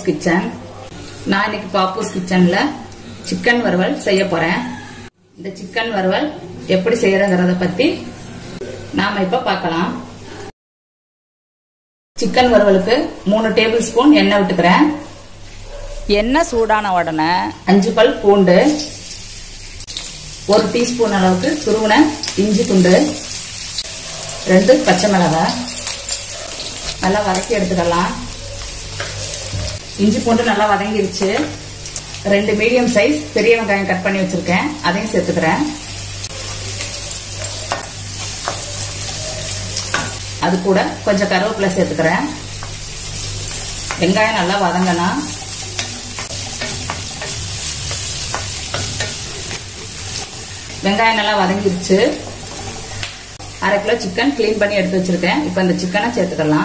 பாப்பூஸ் kitchen நான் இன்னைக்கு பாப்பூஸ் கிச்சன்ல சிக்கன் வறுவல் செய்ய போறேன் இந்த சிக்கன் வறுவல் எப்படி செய்யறங்கிறத பத்தி நாம இப்ப பார்க்கலாம் சிக்கன் வறுவலுக்கு மூணு டேபிள் ஸ்பூன் எண்ணெய் விட்டுக்கிறேன் எண்ணெய் சூடான உடனே அஞ்சு பல் பூண்டு ஒரு டீஸ்பூன் அளவுக்கு துருவன இஞ்சி துண்டு ரெண்டு பச்சை மிளகாய் நல்லா வதக்கி எடுத்துக்கலாம் இஞ்சி பூண்டு நல்லா வதங்கிருச்சு ரெண்டு மீடியம் சைஸ் பெரிய வெங்காயம் கட் பண்ணி வச்சிருக்கேன் அதையும் சேர்த்துக்கிறேன் அது கூட கொஞ்சம் கருவேப்பிலை சேர்த்துக்கிறேன் வெங்காயம் நல்லா வதங்கணும் வெங்காயம் நல்லா வதங்கிருச்சு அரை கிலோ சிக்கன் கிளீன் பண்ணி எடுத்து வச்சிருக்கேன் இப்போ இந்த சிக்கனை சேர்த்துக்கலாம்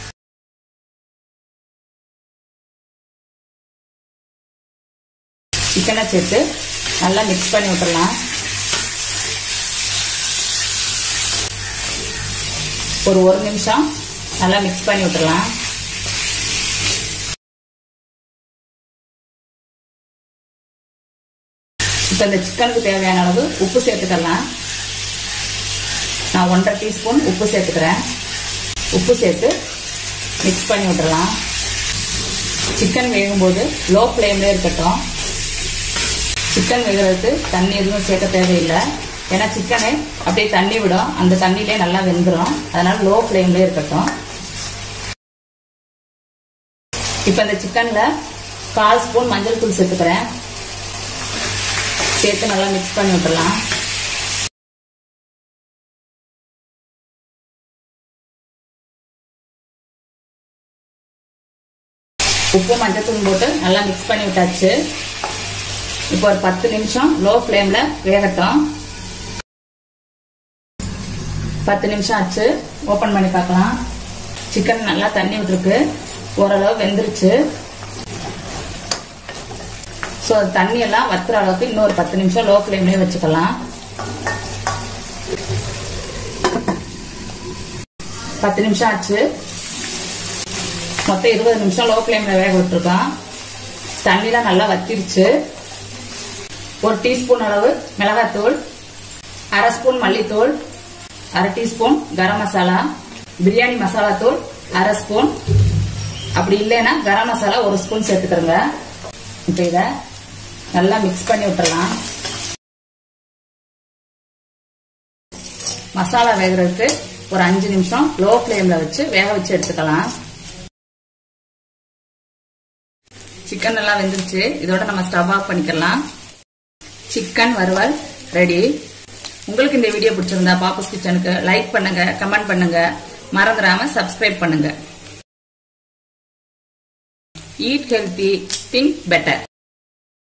சிக்கனை சேர்த்து நல்லா மிக்ஸ் பண்ணி விட்டுடலாம் ஒரு ஒரு நிமிஷம் நல்லா மிக்ஸ் பண்ணி விட்டுடலாம் இப்போ இந்த சிக்கனுக்கு தேவையான அளவு உப்பு சேர்த்துக்கலாம் நான் ஒன்றரை டீஸ்பூன் உப்பு சேர்த்துக்கிறேன் உப்பு சேர்த்து மிக்ஸ் பண்ணி விட்டுறலாம் சிக்கன் வேகும்போது லோ ஃப்ளேம்லேயே இருக்கட்டும் சிக்கன் வேகிறதுக்கு தண்ணி எதுவும் சேர்க்க தேவையில்லை ஏன்னா சிக்கனு அப்படியே தண்ணி விடும் அந்த தண்ணியிலே நல்லா வெந்துடும் அதனால லோ ஃப்ளேம்லேயே இருக்கட்டும் இப்போ இந்த சிக்கனில் கால் ஸ்பூன் மஞ்சள் தூள் சேர்த்துக்கிறேன் சேர்த்து நல்லா மிக்ஸ் பண்ணி விட்டுடலாம் உப்பு மஞ்சத்தூள் போட்டு நல்லா மிக்ஸ் பண்ணி விட்டாச்சு இப்போ ஒரு பத்து நிமிஷம் லோ ஃப்ளேம்ல வேகட்டும் பத்து நிமிஷம் ஆச்சு ஓபன் பண்ணி பார்க்கலாம் சிக்கன் நல்லா தண்ணி விட்டுருக்கு ஓரளவு வெந்துருச்சு ஸோ தண்ணி எல்லாம் வத்துற அளவுக்கு இன்னொரு பத்து நிமிஷம் லோ ஃப்ளேம்லேயே வச்சுக்கலாம் பத்து நிமிஷம் ஆச்சு மொத்தம் இருபது நிமிஷம் லோ ஃப்ளேம்ல வேக விட்டுருக்கோம் தண்ணிலாம் நல்லா வத்திருச்சு ஒரு டீஸ்பூன் அளவு மிளகாத்தூள் அரை ஸ்பூன் மல்லித்தூள் அரை டீஸ்பூன் கரம் மசாலா பிரியாணி மசாலா தூள் அரை ஸ்பூன் அப்படி இல்லைன்னா கரம் மசாலா ஒரு ஸ்பூன் சேர்த்துக்கிறோங்க இப்போ இதை நல்லா மிக்ஸ் பண்ணி விட்டுறலாம் மசாலா வேகிறதுக்கு ஒரு அஞ்சு நிமிஷம் லோ ஃப்ளேம்ல வச்சு வேக வச்சு எடுத்துக்கலாம் சிக்கன் நல்லா வெந்துருச்சு இதோட நம்ம ஸ்டவ் ஆஃப் பண்ணிக்கலாம் சிக்கன் வறுவல் ரெடி உங்களுக்கு இந்த வீடியோ பிடிச்சிருந்தா பாப்பஸ் கிச்சனுக்கு லைக் பண்ணுங்க கமெண்ட் பண்ணுங்க மறந்துடாம சப்ஸ்கிரைப் பண்ணுங்க ஈட் ஹெல்த்தி திங்க் பெட்டர்